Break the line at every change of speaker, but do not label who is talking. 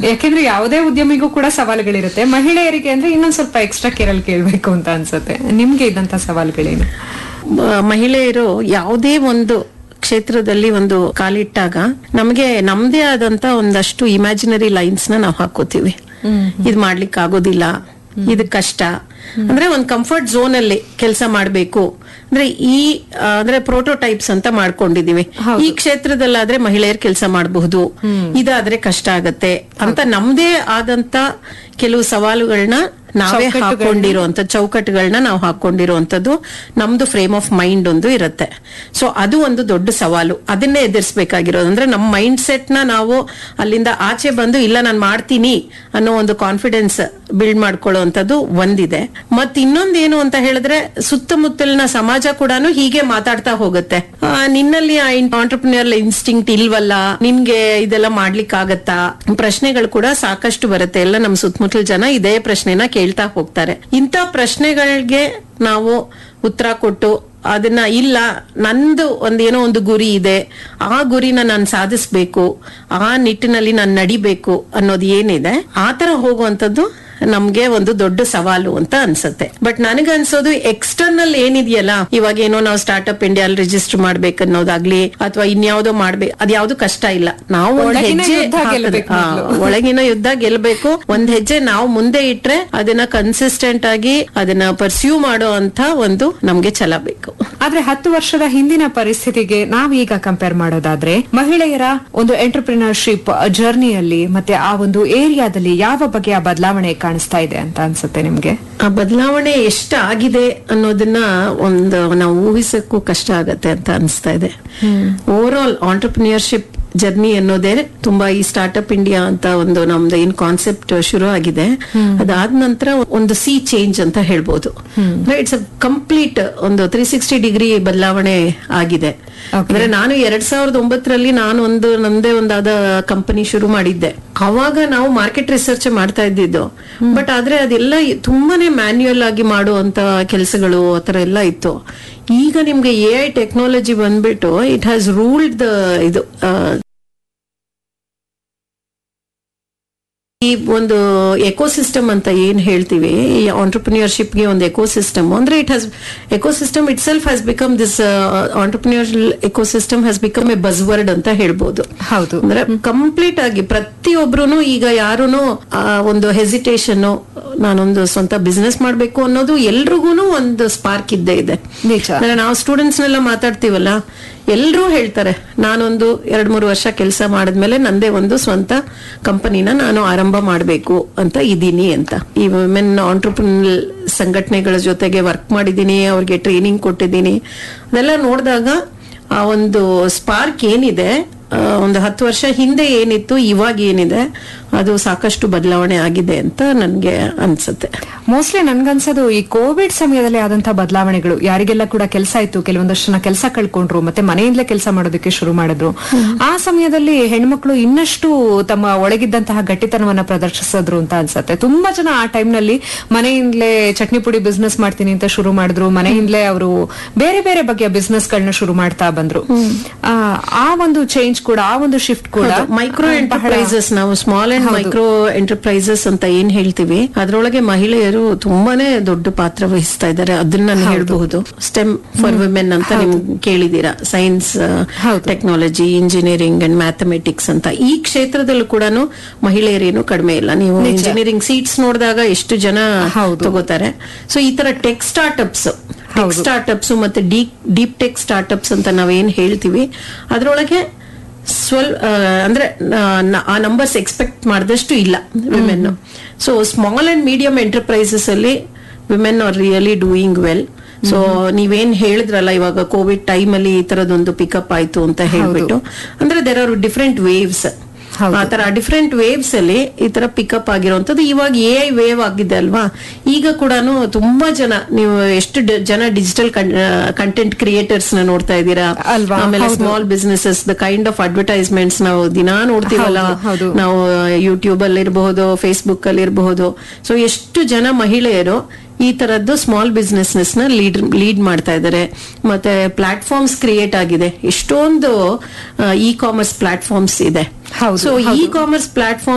ಯಾಕೆಂದ್ರೆ ಯಾವುದೇ ಉದ್ಯಮಿಗೂ ಕೂಡ ಸವಾಲುಗಳಿರುತ್ತೆ ಮಹಿಳೆಯರಿಗೆ ಅಂದ್ರೆ ಇನ್ನೊಂದ್ ಸ್ವಲ್ಪ ಎಕ್ಸ್ಟ್ರಾ ಕೇರಲ್ ಕೇಳ್ಬೇಕು ಅಂತ ಅನ್ಸುತ್ತೆ ನಿಮ್ಗೆ ಇದ್ದಂತ ಸವಾಲುಗಳೇನು
ಮ- ಮಹಿಳೆಯರು ಯಾವುದೇ ಒಂದು ಕ್ಷೇತ್ರದಲ್ಲಿ ಒಂದು ಕಾಲಿಟ್ಟಾಗ ನಮಗೆ ನಮ್ದೇ ಆದಂತ ಒಂದಷ್ಟು ಇಮ್ಯಾಜಿನರಿ ಲೈನ್ಸ್ ನ ನಾವು ಹಾಕೋತೀವಿ ಇದ್ ಮಾಡ್ಲಿಕ್ಕೆ ಆಗೋದಿಲ್ಲ ಇದು ಕಷ್ಟ ಅಂದ್ರೆ ಒಂದು ಕಂಫರ್ಟ್ ಝೋನ್ ಅಲ್ಲಿ ಕೆಲಸ ಮಾಡ್ಬೇಕು ಅಂದ್ರೆ ಈ ಆ, ಅಂದ್ರೆ ಪ್ರೋಟೋಟೈಪ್ಸ್ ಅಂತ ಮಾಡ್ಕೊಂಡಿದೀವಿ ಈ ಕ್ಷೇತ್ರದಲ್ಲಾದ್ರೆ ಮಹಿಳೆಯರು ಕೆಲಸ ಮಾಡಬಹುದು ಇದಾದ್ರೆ ಕಷ್ಟ ಆಗತ್ತೆ ಅಂತ ನಮ್ದೇ ಆದಂತ ಕೆಲವು ಸವಾಲುಗಳನ್ನ ನಾವೇ ಹಾಕೊಂಡಿರುವಂತ ಚೌಕಟ್ಟುಗಳನ್ನ ನಾವು ಹಾಕೊಂಡಿರುವಂತದ್ದು ನಮ್ದು ಫ್ರೇಮ್ ಆಫ್ ಮೈಂಡ್ ಒಂದು ಇರುತ್ತೆ ಸೊ ಅದು ಒಂದು ದೊಡ್ಡ ಸವಾಲು ಅದನ್ನೇ ಎದುರಿಸಬೇಕಾಗಿರೋದು ಅಂದ್ರೆ ನಮ್ಮ ಮೈಂಡ್ ಸೆಟ್ ನ ನಾವು ಅಲ್ಲಿಂದ ಆಚೆ ಬಂದು ಇಲ್ಲ ನಾನು ಮಾಡ್ತೀನಿ ಅನ್ನೋ ಒಂದು ಕಾನ್ಫಿಡೆನ್ಸ್ ಬಿಲ್ಡ್ ಮಾಡ್ಕೊಳ್ಳುವಂಥದ್ದು ಒಂದಿದೆ ಮತ್ ಇನ್ನೊಂದೇನು ಅಂತ ಹೇಳಿದ್ರೆ ಸುತ್ತಮುತ್ತಲಿನ ಸಮಾಜ ಕೂಡ ಹೀಗೆ ಮಾತಾಡ್ತಾ ಹೋಗುತ್ತೆ ಆ, ನಿನ್ನಲ್ಲಿ ಆಂಟರ್ಪ್ರಿನಿಯರ್ ಇನ್ಸ್ಟಿಂಕ್ಟ್ ಇಲ್ವಲ್ಲ ನಿನ್ಗೆ ಇದೆಲ್ಲ ಮಾಡ್ಲಿಕ್ಕೆ ಆಗತ್ತಾ ಪ್ರಶ್ನೆಗಳು ಕೂಡ ಸಾಕಷ್ಟು ಬರುತ್ತೆ ಎಲ್ಲ ನಮ್ಮ ಸುತ್ತಮುತ್ತಲ ಜನ ಇದೇ ಪ್ರಶ್ನೆನ ಕೇಳ್ತಾ ಹೋಗ್ತಾರೆ ಇಂಥ ಪ್ರಶ್ನೆಗಳಿಗೆ ನಾವು ಉತ್ತರ ಕೊಟ್ಟು ಅದನ್ನ ಇಲ್ಲ ನಂದು ಒಂದೇನೋ ಒಂದು ಗುರಿ ಇದೆ ಆ ಗುರಿನ ನಾನು ಸಾಧಿಸ್ಬೇಕು ಆ ನಿಟ್ಟಿನಲ್ಲಿ ನಾನು ನಡಿಬೇಕು ಅನ್ನೋದು ಏನಿದೆ ಆ ತರ ಹೋಗುವಂತದ್ದು ನಮ್ಗೆ ಒಂದು ದೊಡ್ಡ ಸವಾಲು ಅಂತ ಅನ್ಸುತ್ತೆ ಬಟ್ ನನಗನ್ಸೋದು ಎಕ್ಸ್ಟರ್ನಲ್ ಏನಿದೆಯಲ್ಲ ಇವಾಗ ಏನೋ ನಾವು ಸ್ಟಾರ್ಟ್ಅಪ್ ಇಂಡಿಯಾ ರಿಜಿಸ್ಟರ್ ಮಾಡ್ಬೇಕು ಅನ್ನೋದಾಗ್ಲಿ ಅಥವಾ ಇನ್ಯಾವುದೋ ಮಾಡ್ಬೇಕು ಅದ್ಯಾವ್ದು ಕಷ್ಟ ಇಲ್ಲ ನಾವು ಒಂದ್
ಒಳಗಿನ
ಹೆಜ್ಜೆ
ಯುದ್ಧ
ಹಾಕಿದ್ರೆ-
ಗೆಲ್ಬೇಕು
ಹಾ,
ಮೊದ್ಲು.
ಒಳಗಿನ ಯುದ್ಧ ಗೆಲ್ಬೇಕು ಒಂದ್ ಹೆಜ್ಜೆ ನಾವು ಮುಂದೆ ಇಟ್ರೆ ಅದನ್ನ ಕನ್ಸಿಸ್ಟೆಂಟ್ ಆಗಿ ಅದನ್ನ ಪರ್ಸ್ಯೂ ಮಾಡೋ ಅಂತ ಒಂದು ನಮ್ಗೆ ಛಲ ಬೇಕು
ಆದ್ರೆ ಹತ್ತು ವರ್ಷದ ಹಿಂದಿನ ಪರಿಸ್ಥಿತಿಗೆ ನಾವೀಗ ಕಂಪೇರ್ ಮಾಡೋದಾದ್ರೆ ಮಹಿಳೆಯರ ಒಂದು ಎಂಟರ್ಪ್ರಿನರ್ಶಿಪ್ ಜರ್ನಿಯಲ್ಲಿ ಮತ್ತೆ ಆ ಒಂದು ಏರಿಯಾದಲ್ಲಿ ಯಾವ ಬಗೆಯ ಬದಲಾವಣೆ ಕಾಣಿಸ್ತಾ ಇದೆ ಅಂತ ಅನ್ಸುತ್ತೆ ನಿಮ್ಗೆ
ಆ ಬದಲಾವಣೆ ಎಷ್ಟಾಗಿದೆ ಅನ್ನೋದನ್ನ ಒಂದು ನಾವು ಊಹಿಸಕ್ಕೂ ಕಷ್ಟ ಆಗತ್ತೆ ಅಂತ ಅನಿಸ್ತಾ ಇದೆ ಓವರ್ ಆಲ್ ಆಂಟರ್ಪ್ರಿನಿಯರ್ಶಿಪ್ ಜರ್ನಿ ಅನ್ನೋದೇ ತುಂಬಾ ಈ ಸ್ಟಾರ್ಟ್ಅಪ್ ಇಂಡಿಯಾ ಅಂತ ಒಂದು ನಮ್ದು ಏನ್ ಕಾನ್ಸೆಪ್ಟ್ ಶುರು ಆಗಿದೆ ಅದಾದ ನಂತರ ಒಂದು ಸಿ ಚೇಂಜ್ ಅಂತ ಹೇಳ್ಬೋದು ಇಟ್ಸ್ ಅ ಕಂಪ್ಲೀಟ್ ಒಂದು ತ್ರೀ ಸಿಕ್ಸ್ಟಿ ಡಿಗ್ರಿ ಬದಲಾವಣೆ ಆಗಿದೆ ಅಂದ್ರೆ ನಾನು ಎರಡ್ ಸಾವಿರದ ಒಂಬತ್ತರಲ್ಲಿ ನಾನು ಒಂದು ನಂದೇ ಒಂದಾದ ಕಂಪನಿ ಶುರು ಮಾಡಿದ್ದೆ ಅವಾಗ ನಾವು ಮಾರ್ಕೆಟ್ ರಿಸರ್ಚ್ ಮಾಡ್ತಾ ಇದ್ದಿದ್ದು ಬಟ್ ಆದ್ರೆ ಅದೆಲ್ಲ ತುಂಬಾನೇ ಮ್ಯಾನ್ಯುಯಲ್ ಆಗಿ ಮಾಡುವಂತ ಕೆಲಸಗಳು ಆತರ ಎಲ್ಲ ಇತ್ತು ಈಗ ನಿಮ್ಗೆ ಎ ಐ ಟೆಕ್ನಾಲಜಿ ಬಂದ್ಬಿಟ್ಟು ಇಟ್ ಹ್ಯಾಸ್ ರೂಲ್ಡ್ ದ ಇದು ಆ, ಈ ಒಂದು ಎಕೋಸಿಸ್ಟಮ್ ಅಂತ ಏನ್ ಹೇಳ್ತೀವಿ ಈ ಆಂಟರ್ಪ್ರಿನಿಯರ್ಶಿಪ್ ಗೆ ಒಂದು ಎಕೋಸಿಸ್ಟಮ್ ಅಂದ್ರೆ it has ecosystem itself has become this entrepreneur ecosystem has become a buzzword ಅಂತ ಹೇಳ್ಬೋದು
ಹೌದು
ಅಂದ್ರೆ ಕಂಪ್ಲೀಟ್ ಆಗಿ ಪ್ರತಿಯೊಬ್ರು ಈಗ ಯಾರುನು ಆ ಒಂದು ಹೆಸಿಟೇಷನ್ ನಾನೊಂದು ಸ್ವಂತ ಬಿಸ್ನೆಸ್ ಮಾಡ್ಬೇಕು ಅನ್ನೋದು ಎಲ್ರಿಗೂ ಒಂದು ಸ್ಪಾರ್ಕ್ ಇದ್ದೇ ಇದೆ
ನಿಜ.
ಅಂದ್ರೆ ನಾವು ಸ್ಟೂಡೆಂಟ್ಸ್ ನೆಲ್ಲ ಮಾತಾಡ್ತೀವಲ್ಲ ಎಲ್ರೂ ಹೇಳ್ತಾರೆ ನಾನೊಂದು ಎರಡ್ ಮೂರು ವರ್ಷ ಕೆಲಸ ಮಾಡಿದ್ಮೇಲೆ ನಂದೇ ಒಂದು ಸ್ವಂತ ಕಂಪನಿನ ನಾನು ಆರಂಭ ಮಾಡಬೇಕು ಅಂತ ಇದ್ದೀನಿ ಅಂತ ಈ ವುಮೆನ್ ಆಂಟ್ರಪ್ರಿನಲ್ ಸಂಘಟನೆಗಳ ಜೊತೆಗೆ ವರ್ಕ್ ಮಾಡಿದ್ದೀನಿ ಅವ್ರಿಗೆ ಟ್ರೈನಿಂಗ್ ಕೊಟ್ಟಿದ್ದೀನಿ ಅದೆಲ್ಲ ನೋಡಿದಾಗ ಆ ಒಂದು ಸ್ಪಾರ್ಕ್ ಏನಿದೆ ಆ, ಒಂದು ಹತ್ತು ವರ್ಷ ಹಿಂದೆ ಏನಿತ್ತು ಇವಾಗ ಏನಿದೆ ಅದು ಸಾಕಷ್ಟು ಬದಲಾವಣೆ ಆಗಿದೆ ಅಂತ ನನ್ಗೆ ಅನ್ಸುತ್ತೆ
ಮೋಸ್ಟ್ಲಿ ನನ್ಗನ್ಸೋದು ಈ ಕೋವಿಡ್ ಸಮಯದಲ್ಲಿ ಆದಂತಹ ಬದಲಾವಣೆಗಳು ಯಾರಿಗೆಲ್ಲ ಕೂಡ ಕೆಲಸ ಇತ್ತು ಕೆಲವೊಂದಷ್ಟು ಜನ ಕೆಲಸ ಕಳ್ಕೊಂಡ್ರು ಮತ್ತೆ ಮನೆಯಿಂದಲೇ ಕೆಲಸ ಮಾಡೋದಕ್ಕೆ ಶುರು ಮಾಡಿದ್ರು ಆ ಸಮಯದಲ್ಲಿ ಹೆಣ್ಮಕ್ಳು ಇನ್ನಷ್ಟು ತಮ್ಮ ಒಳಗಿದ್ದಂತಹ ಗಟ್ಟಿತನವನ್ನ ಪ್ರದರ್ಶಿಸಿದ್ರು ಅಂತ ಅನ್ಸತ್ತೆ ತುಂಬಾ ಜನ ಆ ಟೈಮ್ ನಲ್ಲಿ ಮನೆಯಿಂದಲೇ ಚಟ್ನಿ ಪುಡಿ ಬಿಸ್ನೆಸ್ ಮಾಡ್ತೀನಿ ಅಂತ ಶುರು ಮಾಡಿದ್ರು ಮನೆಯಿಂದಲೇ ಅವರು ಬೇರೆ ಬೇರೆ ಬಗೆಯ ಬಿಸ್ನೆಸ್ ಗಳನ್ನ ಶುರು ಮಾಡ್ತಾ ಬಂದ್ರು ಆ, ಆ ಒಂದು ಚೇಂಜ್ ಕೂಡ ಆ ಒಂದು ಶಿಫ್ಟ್ ಕೂಡ
ಮೈಕ್ರೋ
ಆ, ಬಹಳ-
ಎಂಟರ್ಪ್ರೈಸಸ್ ನಾವು ಸ್ಮಾಲ್ ಅಂಡ್ ಮೈಕ್ರೋ ಎಂಟರ್ಪ್ರೈಸಸ್ ಅಂತ ಏನ್ ಹೇಳ್ತೀವಿ ಅದ್ರೊಳಗೆ ಮಹಿಳೆಯರು ತುಂಬಾನೇ ದೊಡ್ಡ ಪಾತ್ರ ವಹಿಸ್ತಾ ಇದ್ದಾರೆ ಅದನ್ನ ನಾನು ಹೇಳ್ಬಹುದು ಸ್ಟೆಮ್ ಫಾರ್ ವಿಮೆನ್ ಅಂತ ನಿಮ್ ಕೇಳಿದೀರಾ ಸೈನ್ಸ್
ಹೌದು.
ಟೆಕ್ನಾಲಜಿ ಇಂಜಿನಿಯರಿಂಗ್ ಅಂಡ್ ಮ್ಯಾಥಮೆಟಿಕ್ಸ್ ಅಂತ ಈ ಕ್ಷೇತ್ರದಲ್ಲೂ ಕೂಡ ಮಹಿಳೆಯರೇನು ಕಡಿಮೆ ಇಲ್ಲ ನೀವು ಇಂಜಿನಿಯರಿಂಗ್ ಸೀಟ್ಸ್ ನೋಡಿದಾಗ ಎಷ್ಟು ಜನ
ಹೌದು.
ತಗೋತಾರೆ ಸೊ ಈ ತರ ಟೆಕ್ ಸ್ಟಾರ್ಟ್ಅಪ್ಸ್ ಟೆಕ್ ಸ್ಟಾರ್ಟ್ಅಪ್ಸ್ ಮತ್ತೆ ಡೀಪ್ ಡೀಪ್ ಟೆಕ್ ಸ್ಟಾರ್ಟ್ಅಪ್ಸ್ ಅಂತ ನಾವೇನ್ ಹೇಳ್ತೀವಿ ಅದ್ರೊಳಗೆ ಸ್ವಲ್ ಆ, ಅಂದ್ರೆ ಆ, ನ- ಆ ನಂಬರ್ಸ್ ಎಕ್ಸ್ಪೆಕ್ಟ್ ಮಾಡಿದಷ್ಟು ಇಲ್ಲ women so small and medium enterprises ಅಲ್ಲಿ women are really doing well so ನೀವೇನ್ ಹೇಳಿದ್ರಲ್ಲ ಇವಾಗ ಕೋವಿಡ್ ಟೈಮ್ ಅಲ್ಲಿ ಈ ತರದೊಂದು ಪಿಕಪ್ ಆಯ್ತು ಅಂತ ಹೇಳ್ಬಿಟ್ಟು ಅಂದ್ರೆ ದೇರ್ ಆರ್ ಡಿಫ್ರೆಂಟ್ ವೇವ್ಸ್
ಹೌದು.
ಆ ತರ ಡಿಫ್ರೆಂಟ್ ವೇವ್ಸ್ ಅಲ್ಲಿ ಈ ತರ ಪಿಕಪ್ ಆಗಿರುವಂತದ್ದು ಇವಾಗ ಎ ಐ ವೇವ್ ಆಗಿದೆ ಅಲ್ವಾ ಈಗ ಕೂಡ ತುಂಬಾ ಜನ ನೀವು ಎಷ್ಟು ಡ- ಜನ ಡಿಜಿಟಲ್ ಕಂಟೆಂಟ್ ಕ್ರಿಯೇಟರ್ಸ್ ನ ನೋಡ್ತಾ ಇದ್ದೀರಾ
ಅಲ್ವಾ?
ಆಮೇಲೆ
ಹೌದು.
Small businesses the kind of advertisements ನಾವು ದಿನಾ ನೋಡ್ತೀವಲ್ಲ
ಹೌದು, ಹೌದು.
ನಾವು ಯೂಟ್ಯೂಬ್ ಅಲ್ಲಿ ಇರಬಹುದು ಫೇಸ್ಬುಕ್ ಅಲ್ಲಿ ಇರಬಹುದು ಸೊ ಎಷ್ಟು ಜನ ಮಹಿಳೆಯರು ಈ ತರದ್ದು ಸ್ಮಾಲ್ ಬಿಸ್ನೆಸ್ ನ ಲೀಡ್ ಲೀಡ್ ಮಾಡ್ತಾ ಇದ್ದಾರೆ ಮತ್ತೆ ಪ್ಲಾಟ್ಫಾರ್ಮ್ಸ್ ಕ್ರಿಯೇಟ್ ಆಗಿದೆ ಎಷ್ಟೊಂದು ಇ ಕಾಮರ್ಸ್ ಪ್ಲಾಟ್ಫಾರ್ಮ್ಸ್ ಇದೆ
ಹೌದು,
ಸೊ ಇ
ಹೌದು.
Commerce platform